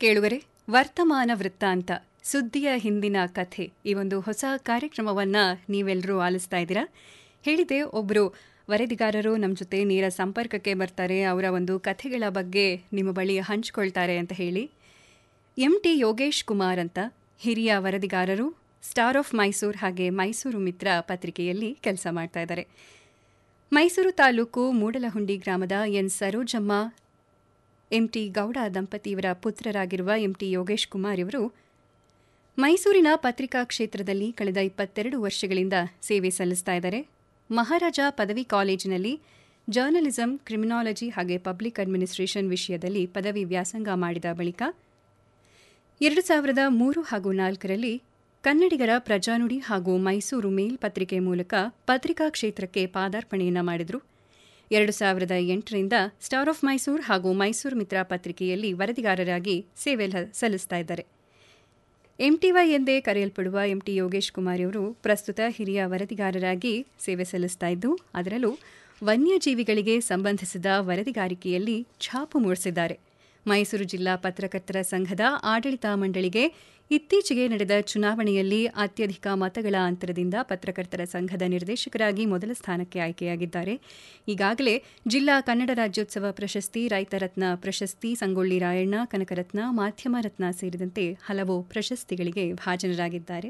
ಕೇಳುವರೆ ವರ್ತಮಾನ ವೃತ್ತಾಂತ ಸುದ್ದಿಯ ಹಿಂದಿನ ಕಥೆ ಈ ಒಂದು ಹೊಸ ಕಾರ್ಯಕ್ರಮವನ್ನ ನೀವೆಲ್ಲರೂ ಆಲಿಸ್ತಾ ಇದ್ದೀರಾ ಹೇಳಿದೆ ಒಬ್ಬರು ವರದಿಗಾರರು ನಮ್ಮ ಜೊತೆ ನೇರ ಸಂಪರ್ಕಕ್ಕೆ ಬರ್ತಾರೆ ಅವರ ಒಂದು ಕಥೆಗಳ ಬಗ್ಗೆ ನಿಮ್ಮ ಬಳಿ ಹಂಚ್ಕೊಳ್ತಾರೆ ಅಂತ ಹೇಳಿ ಎಂ ಟಿ ಯೋಗೇಶ್ ಕುಮಾರ್ ಅಂತ ಹಿರಿಯ ವರದಿಗಾರರು ಸ್ಟಾರ್ ಆಫ್ ಮೈಸೂರು ಹಾಗೆ ಮೈಸೂರು ಮಿತ್ರ ಪತ್ರಿಕೆಯಲ್ಲಿ ಕೆಲಸ ಮಾಡ್ತಾ ಇದ್ದಾರೆ ಮೈಸೂರು ತಾಲೂಕು ಮೂಡಲಹುಂಡಿ ಗ್ರಾಮದ ಎನ್ ಸರೋಜಮ್ಮ ಎಂಟಿ ಗೌಡ ದಂಪತಿಯವರ ಪುತ್ರರಾಗಿರುವ ಎಂಟಿ ಯೋಗೇಶ್ ಕುಮಾರ್ ಇವರು ಮೈಸೂರಿನ ಪತ್ರಿಕಾ ಕ್ಷೇತ್ರದಲ್ಲಿ ಕಳೆದ ಇಪ್ಪತ್ತೆರಡು ವರ್ಷಗಳಿಂದ ಸೇವೆ ಸಲ್ಲಿಸ್ತಾ ಇದ್ದಾರೆ ಮಹಾರಾಜ ಪದವಿ ಕಾಲೇಜಿನಲ್ಲಿ ಜರ್ನಲಿಸಂ ಕ್ರಿಮಿನಾಲಜಿ ಹಾಗೆ ಪಬ್ಲಿಕ್ ಅಡ್ಮಿನಿಸ್ಟ್ರೇಷನ್ ವಿಷಯದಲ್ಲಿ ಪದವಿ ವ್ಯಾಸಂಗ ಮಾಡಿದ ಬಳಿಕ ಎರಡು ಸಾವಿರದ ಮೂರು ಹಾಗೂ ನಾಲ್ಕರಲ್ಲಿ ಕನ್ನಡಿಗರ ಪ್ರಜಾನುಡಿ ಹಾಗೂ ಮೈಸೂರು ಮೇಲ್ ಪತ್ರಿಕೆ ಮೂಲಕ ಪತ್ರಿಕಾ ಕ್ಷೇತ್ರಕ್ಕೆ ಪಾದಾರ್ಪಣೆಯನ್ನು ಮಾಡಿದರು ಎರಡು ಸಾವಿರದ ಎಂಟರಿಂದ ಸ್ಟಾರ್ ಆಫ್ ಮೈಸೂರು ಹಾಗೂ ಮೈಸೂರು ಮಿತ್ರ ಪತ್ರಿಕೆಯಲ್ಲಿ ವರದಿಗಾರರಾಗಿ ಸೇವೆ ಸಲ್ಲಿಸ್ತಾ ಇದ್ದಾರೆ ಎಂಟಿವೈ ಎಂದೇ ಕರೆಯಲ್ಪಡುವ ಎಂಟಿ ಯೋಗೇಶ್ ಕುಮಾರ್ ಅವರು ಪ್ರಸ್ತುತ ಹಿರಿಯ ವರದಿಗಾರರಾಗಿ ಸೇವೆ ಸಲ್ಲಿಸ್ತಾ ಇದ್ದು ಅದರಲ್ಲೂ ವನ್ಯಜೀವಿಗಳಿಗೆ ಸಂಬಂಧಿಸಿದ ವರದಿಗಾರಿಕೆಯಲ್ಲಿ ಛಾಪು ಮೂಡಿಸಿದ್ದಾರೆ ಮೈಸೂರು ಜಿಲ್ಲಾ ಪತ್ರಕರ್ತರ ಸಂಘದ ಆಡಳಿತ ಮಂಡಳಿಗೆ ಇತ್ತೀಚೆಗೆ ನಡೆದ ಚುನಾವಣೆಯಲ್ಲಿ ಅತ್ಯಧಿಕ ಮತಗಳ ಅಂತರದಿಂದ ಪತ್ರಕರ್ತರ ಸಂಘದ ನಿರ್ದೇಶಕರಾಗಿ ಮೊದಲ ಸ್ಥಾನಕ್ಕೆ ಆಯ್ಕೆಯಾಗಿದ್ದಾರೆ ಈಗಾಗಲೇ ಜಿಲ್ಲಾ ಕನ್ನಡ ರಾಜ್ಯೋತ್ಸವ ಪ್ರಶಸ್ತಿ ರೈತ ರತ್ನ ಪ್ರಶಸ್ತಿ ಸಂಗೊಳ್ಳಿ ರಾಯಣ್ಣ ಕನಕರತ್ನ ಮಾಧ್ಯಮ ರತ್ನ ಸೇರಿದಂತೆ ಹಲವು ಪ್ರಶಸ್ತಿಗಳಿಗೆ ಭಾಜನರಾಗಿದ್ದಾರೆ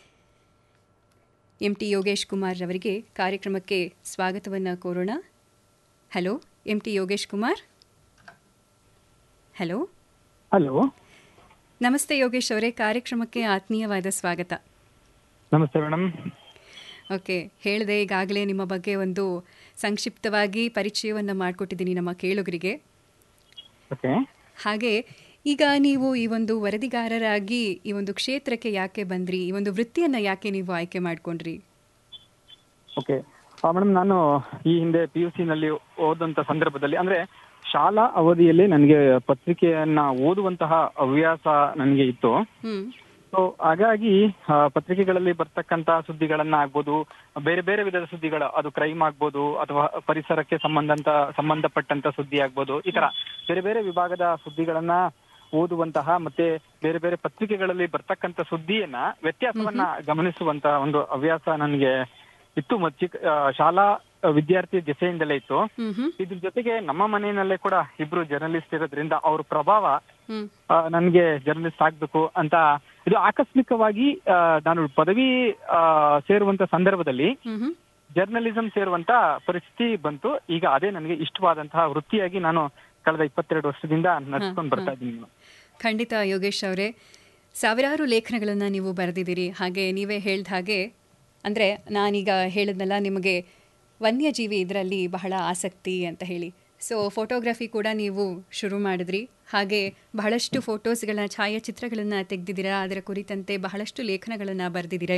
ಎಂಟಿ ಯೋಗೇಶ್ ಕುಮಾರ್ ರವರಿಗೆ ಕಾರ್ಯಕ್ರಮಕ್ಕೆ ಸ್ವಾಗತವನ್ನು ಕೋರೋಣ hello MT Yogesh Kumar hello hello ನಮಸ್ತೆ ಯೋಗೇಶ್ ಅವರೇ ಕಾರ್ಯಕ್ರಮಕ್ಕೆ ಆತ್ಮೀಯವಾದ ಸ್ವಾಗತ ನಮಸ್ತೆ ಮೇಡಮ್ ಓಕೆ ಹೇಳಿದೆ ಈಗಾಗಲೇ ನಿಮ್ಮ ಬಗ್ಗೆ ಒಂದು ಸಂಕ್ಷಿಪ್ತವಾಗಿ ಪರಿಚಯವನ್ನು ಮಾಡಿಕೊಟ್ಟಿದ್ದೀನಿ ನಮ್ಮ ಕೇಳುಗರಿಗೆ ಓಕೆ ಹಾಗೆ ಈಗ ನೀವು ಈ ಒಂದು ವರದಿಗಾರರಾಗಿ ಈ ಒಂದು ಕ್ಷೇತ್ರಕ್ಕೆ ಯಾಕೆ ಬಂದ್ರಿ ಈ ಒಂದು ವೃತ್ತಿಯನ್ನ ಯಾಕೆ ನೀವು ಆಯ್ಕೆ ಮಾಡ್ಕೊಂಡ್ರಿ ಓಕೆ ಮೇಡಮ್ ನಾನು ಈ ಹಿಂದೆ ಪಿ ಯು ನಲ್ಲಿ ಓದಂತ ಸಂದರ್ಭದಲ್ಲಿ ಅಂದ್ರೆ ಶಾಲಾ ಅವಧಿಯಲ್ಲಿ ನನಗೆ ಪತ್ರಿಕೆಯನ್ನ ಓದುವಂತಹ ಹವ್ಯಾಸ ನನಗೆ ಇತ್ತು ಹ್ಮ್ ಸೊ ಹಾಗಾಗಿ ಆ, ಪತ್ರಿಕೆಗಳಲ್ಲಿ ಬರ್ತಕ್ಕಂತ ಸುದ್ದಿಗಳನ್ನ ಆಗ್ಬೋದು ಬೇರೆ ಬೇರೆ ವಿಧದ ಸುದ್ದಿಗಳು ಅದು ಕ್ರೈಮ್ ಆಗ್ಬೋದು ಅಥವಾ ಪರಿಸರಕ್ಕೆ ಸಂಬಂಧಂತ ಸಂಬಂಧಪಟ್ಟಂತ ಸುದ್ದಿ ಆಗ್ಬೋದು ಈ ತರ ಬೇರೆ ಬೇರೆ ವಿಭಾಗದ ಸುದ್ದಿಗಳನ್ನ ಓದುವಂತಹ ಮತ್ತೆ ಬೇರೆ ಬೇರೆ ಪತ್ರಿಕೆಗಳಲ್ಲಿ ಬರ್ತಕ್ಕಂತ ಸುದ್ದಿಯನ್ನ ವ್ಯತ್ಯಾಸವನ್ನ ಗಮನಿಸುವಂತ ಒಂದು ಹವ್ಯಾಸ ನನಗೆ ಇತ್ತು ಮತ್ತು ಚಿಕ್ಕ ಆ, ಶಾಲಾ ವಿದ್ಯಾರ್ಥಿ ದೆಸೆಯಿಂದಲೇ ಇತ್ತು ಹ್ಮ್ ಹ್ಮ್ ಇದ್ರ ಜೊತೆಗೆ ನಮ್ಮ ಮನೆಯಲ್ಲೇ ಕೂಡ ಇಬ್ರು ಜರ್ನಲಿಸ್ಟ್ ಇರೋದ್ರಿಂದ ಅವ್ರ ಪ್ರಭಾವ ಹ್ಮ್ ಆ, ನನ್ಗೆ ಜರ್ನಲಿಸ್ಟ್ ಆಗ್ಬೇಕು ಅಂತ ಇದು ಆಕಸ್ಮಿಕವಾಗಿ ಆ, ನಾನು ಪದವಿ ಆ, ಸೇರುವಂತ ಸಂದರ್ಭದಲ್ಲಿ ಹ್ಮ್ ಹ್ಮ್ ಜರ್ನಲಿಸಂ ಸೇರುವಂತ ಪರಿಸ್ಥಿತಿ ಬಂತು ಈಗ ಅದೇ ನನಗೆ ಇಷ್ಟವಾದಂತಹ ವೃತ್ತಿಯಾಗಿ ನಾನು ಕಳೆದ ಇಪ್ಪತ್ತೆರಡು ವರ್ಷದಿಂದ ನಡ್ಸ್ಕೊಂಡು ಬರ್ತಾ ಇದ್ದೀನಿ ಮೇಡಮ್. ಖಂಡಿತ ಯೋಗೇಶ್ ಅವರೇ ಸಾವಿರಾರು ಲೇಖನಗಳನ್ನು ನೀವು ಬರೆದಿದ್ದೀರಿ ಹಾಗೆ ನೀವೇ ಹೇಳ್ದ ಹಾಗೆ ಅಂದರೆ ನಾನೀಗ ಹೇಳಿದ್ನಲ್ಲ ನಿಮಗೆ ವನ್ಯಜೀವಿ ಇದರಲ್ಲಿ ಬಹಳ ಆಸಕ್ತಿ ಅಂತ ಹೇಳಿ ಸೊ ಫೋಟೋಗ್ರಫಿ ಕೂಡ ನೀವು ಶುರು ಮಾಡಿದ್ರಿ ಹಾಗೆ ಬಹಳಷ್ಟು ಫೋಟೋಸ್ಗಳನ್ನ ಛಾಯಾಚಿತ್ರಗಳನ್ನು ತೆಗೆದಿದ್ದೀರಾ ಅದರ ಕುರಿತಂತೆ ಬಹಳಷ್ಟು ಲೇಖನಗಳನ್ನು ಬರೆದಿದ್ದೀರಾ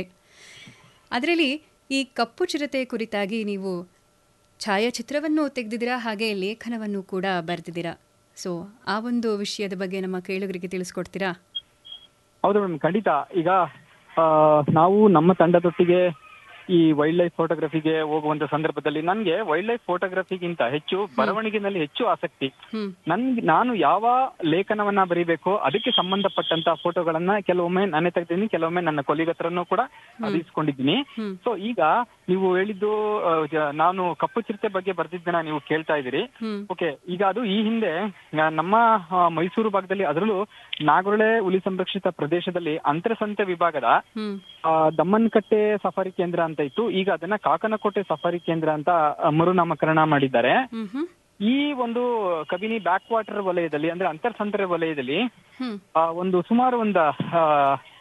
ಅದರಲ್ಲಿ ಈ ಕಪ್ಪು ಚಿರತೆ ಕುರಿತಾಗಿ ನೀವು ಛಾಯಾಚಿತ್ರವನ್ನು ತೆಗೆದಿದ್ದೀರಾ ಹಾಗೆ ಲೇಖನವನ್ನು ಕೂಡ ಬರೆದಿದ್ದೀರಾ ಸೊ ಆ ಒಂದು ವಿಷಯದ ಬಗ್ಗೆ ನಮ್ಮ ಕೇಳುಗರಿಗೆ ತಿಳಿಸ್ಕೊಡ್ತೀರಾ ಹೌದು ಮೇಡಮ್ ಖಂಡಿತ ಈಗ ಆ, ನಾವು ನಮ್ಮ ತಂಡದೊಟ್ಟಿಗೆ ಈ ವೈಲ್ಡ್ ಲೈಫ್ ಫೋಟೋಗ್ರಫಿಗೆ ಹೋಗುವಂತ ಸಂದರ್ಭದಲ್ಲಿ ನನಗೆ ವೈಲ್ಡ್ ಲೈಫ್ ಫೋಟೋಗ್ರಫಿಗಿಂತ ಹೆಚ್ಚು ಬರವಣಿಗೆನಲ್ಲಿ ಹೆಚ್ಚು ಆಸಕ್ತಿ ಹ್ಮ್ ನನ್ಗೆ ನಾನು ಯಾವ ಲೇಖನವನ್ನ ಬರೀಬೇಕು ಅದಕ್ಕೆ ಸಂಬಂಧಪಟ್ಟಂತ ಫೋಟೋಗಳನ್ನ ಕೆಲವೊಮ್ಮೆ ನಾನೇ ತೆಗ್ದಿದ್ದೀನಿ ಕೆಲವೊಮ್ಮೆ ನನ್ನ ಕೊಲಿಗತ್ರನು ಕೂಡ ಅದು ಇಸ್ಕೊಂಡಿದ್ದೀನಿ ಹ್ಮ್ ಸೊ ಈಗ ನೀವು ಹೇಳಿದ್ದು ಆ, ಜ- ನಾನು ಕಪ್ಪು ಚಿರತೆ ಬಗ್ಗೆ ಬರ್ದಿದ್ದನ್ನ ನೀವು ಕೇಳ್ತಾ ಇದ್ದೀರಿ ಹ್ಮ್ ಓಕೆ ಈಗ ಅದು ಈ ಹಿಂದೆ ಆ, ನಮ್ಮ ಆ, ಮೈಸೂರು ಭಾಗದಲ್ಲಿ ಅದರಲ್ಲೂ ನಾಗೊರಳೆ ಹುಲಿ ಸಂರಕ್ಷಿತ ಪ್ರದೇಶದಲ್ಲಿ ಅಂತರಸಂತೆ ವಿಭಾಗದ ಹ್ಮ್ ಆ, ದಮ್ಮನ್ಕಟ್ಟೆ ಸಫಾರಿ ಕೇಂದ್ರ ಅಂತ ಇತ್ತು ಈಗ ಅದನ್ನ ಕಾಕನಕೋಟೆ ಸಫಾರಿ ಕೇಂದ್ರ ಅಂತ ಆ, ಮರುನಾಮಕರಣ ಮಾಡಿದ್ದಾರೆ ಹ್ಮ್ ಹ್ಮ್ ಈ ಒಂದು ಕಬಿನಿ ಬ್ಯಾಕ್ ವಾಟರ್ ವಲಯದಲ್ಲಿ ಅಂದ್ರೆ ಅಂತರ್ಸಂತರ ವಲಯದಲ್ಲಿ ಹ್ಮ್ ಆ, ಒಂದು ಸುಮಾರು ಒಂದು